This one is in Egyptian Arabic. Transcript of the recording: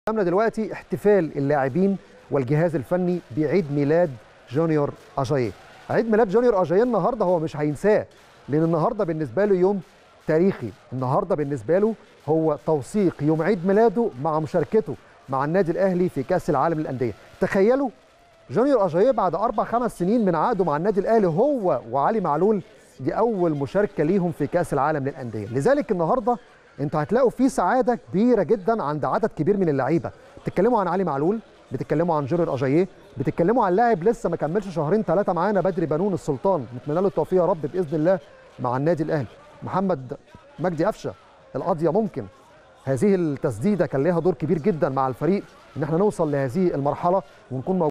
قدامنا دلوقتي احتفال اللاعبين والجهاز الفني بعيد ميلاد جونيور اجاييه عيد ميلاد جونيور اجاييه النهارده هو مش هينساه لان النهارده بالنسبه له يوم تاريخي النهارده بالنسبه له هو توثيق يوم عيد ميلاده مع مشاركته مع النادي الاهلي في كاس العالم للانديه تخيلوا جونيور اجاييه بعد اربع خمس سنين من عقده مع النادي الاهلي هو وعلي معلول دي اول مشاركه ليهم في كاس العالم للانديه لذلك النهارده انتوا هتلاقوا في سعاده كبيره جدا عند عدد كبير من اللعيبه بتتكلموا عن علي معلول بتتكلموا عن جونيور اجاييه بتتكلموا عن لاعب لسه ما كملش شهرين ثلاثه معانا بدري بنون السلطان نتمنى له التوفيق يا رب باذن الله مع النادي الاهلي محمد مجدي قفشه القضيه ممكن هذه التسديده كان لها دور كبير جدا مع الفريق ان احنا نوصل لهذه المرحله ونكون